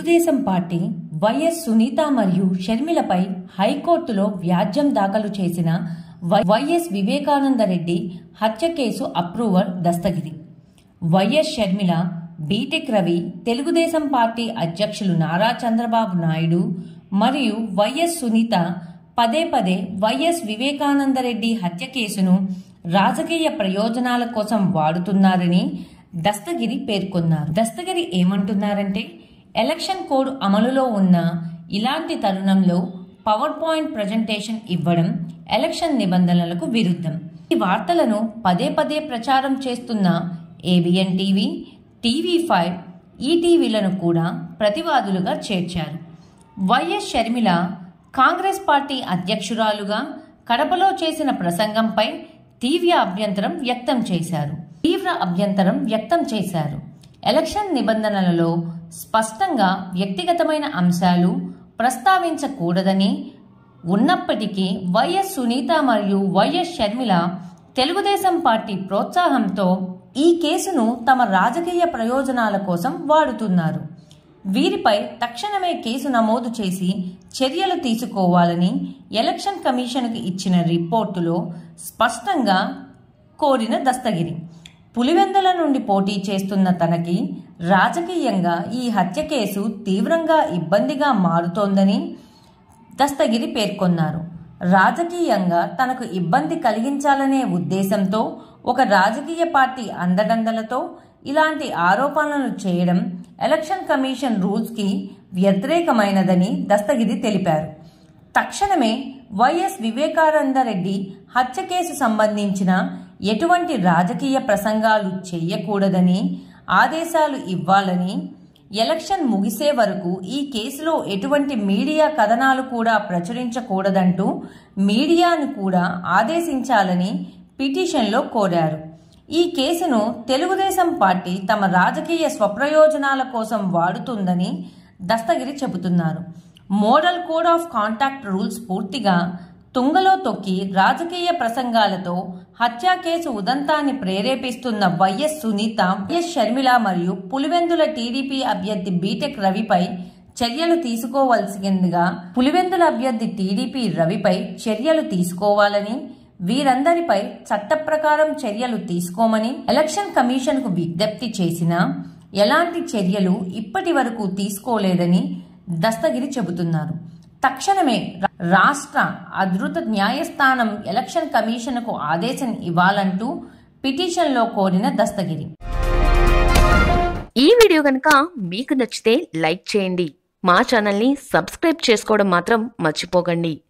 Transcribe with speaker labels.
Speaker 1: Telugu Desam party YS Sunitha మరియు షర్మిలపై హైకోర్టులో వ్యాజ్యం దాఖలు చేసిన వై- వైఎస్ వివేకానందరెడ్డి హత్య కేసు approver Dastagiri YS Sharmila BTech Ravi Telugu Desam party అధ్యక్షులు నారా చంద్రబాబు నాయుడు మరియు వైఎస్ సునీత పదే పదే వైఎస్ వివేకానందరెడ్డి హత్య కేసును రాజకీయ ప్రయోజనాల కోసం వాడుతున్నారని దస్తగిరి పేర్కొన్నారు దస్తగిరి ఏమంటున్నారంటే ఎలక్షన్ కోడ్ అమలులో ఉన్న ఇలాంటి తరుణంలో పవర్ పాయింట్ ప్రజెంటేషన్ ఇవ్వడం ఎలక్షన్ నిబంధనలకు విరుద్ధం ఈ వార్తలను పదే పదే ప్రచారం చేస్తున్న ఏబిఎన్ టీవీ టీవీ ఫైవ్ ఈటీవీలను కూడా ప్రతివాదులుగా చేర్చారు వైఎస్ షర్మిల కాంగ్రెస్ పార్టీ అధ్యక్షురాలుగా కడపలో చేసిన ప్రసంగంపై తీవ్ర అభ్యంతరం వ్యక్తం చేశారు తీవ్ర అభ్యంతరం వ్యక్తం చేశారు ఎలక్షన్ నిబంధనలలో స్పష్టంగా వ్యక్తిగతమైన అంశాలు ప్రస్తావించకూడదని ఉన్నప్పటికీ వైఎస్ సునీత మరియు వైఎస్ షర్మిల తెలుగుదేశం పార్టీ ప్రోత్సాహంతో ఈ కేసును తమ రాజకీయ ప్రయోజనాల కోసం వాడుతున్నారు వీరిపై తక్షణమే కేసు నమోదు చేసి చర్యలు తీసుకోవాలని ఎలక్షన్ కమిషన్కు ఇచ్చిన రిపోర్టులో స్పష్టంగా కోరిన దస్తగిరి పులివెందుల నుండి పోటీ చేస్తున్న తనకి రాజకీయంగా ఈ హత్య కేసు తీవ్రంగా ఇబ్బందిగా మారుతోందని దస్తగిరి పేర్కొన్నారు రాజకీయంగా తనకు ఇబ్బంది కలిగించాలనే ఉద్దేశంతో ఒక రాజకీయ పార్టీ అండదండలతో ఇలాంటి ఆరోపణలు చేయడం ఎలక్షన్ కమిషన్ రూల్స్కి వ్యతిరేకమైనదని దస్తగిరి తెలిపారు తక్షణమే వైఎస్ వివేకానందరెడ్డి హత్య కేసు సంబంధించిన ఎటువంటి రాజకీయ ప్రసంగాలు చేయకూడదని ఆదేశాలు ఇవ్వాలని ఎలక్షన్ ముగిసే వరకు ఈ కేసులో ఎటువంటి మీడియా కథనాలు కూడా ప్రచురించకూడదంటూ మీడియాను కూడా ఆదేశించాలని పిటిషన్లో కోరారు ఈ కేసును తెలుగుదేశం పార్టీ తమ రాజకీయ స్వప్రయోజనాల కోసం వాడుతుందని దస్తగిరి చెబుతున్నారు model code of contact rules పూర్తిగా తుంగలో తొక్కి రాజకీయ ప్రసంగాలతో హత్యా కేసు ఉదంతాన్ని ప్రేరేపిస్తున్న వైఎస్ సునీత వైఎస్ షర్మిల మరియు పులివెందుల టీడీపీ అభ్యర్థి బీటెక్ రవిపై చర్యలు తీసుకోవాల్సిందిగా పులివెందుల అభ్యర్థి టీడీపీ రవిపై చర్యలు తీసుకోవాలని వీరందరిపై చట్ట ప్రకారం చర్యలు తీసుకోమని ఎలక్షన్ కమిషన్కు విజ్ఞప్తి చేసినా ఎలాంటి చర్యలు ఇప్పటి వరకు తీసుకోలేదని దస్తగిరి చెబుతున్నారు తక్షణమే రా- రాష్ట్ర అధృత న్యాయస్థానం ఎలక్షన్ కమిషన్కు ఆదేశం ఇవ్వాలంటూ పిటిషన్లో కోరిన దస్తగిరి
Speaker 2: ఈ వీడియో కనుక మీకు నచ్చితే లైక్ చేయండి మా ఛానల్ని సబ్స్క్రైబ్ చేసుకోవడం మాత్రం మర్చిపోకండి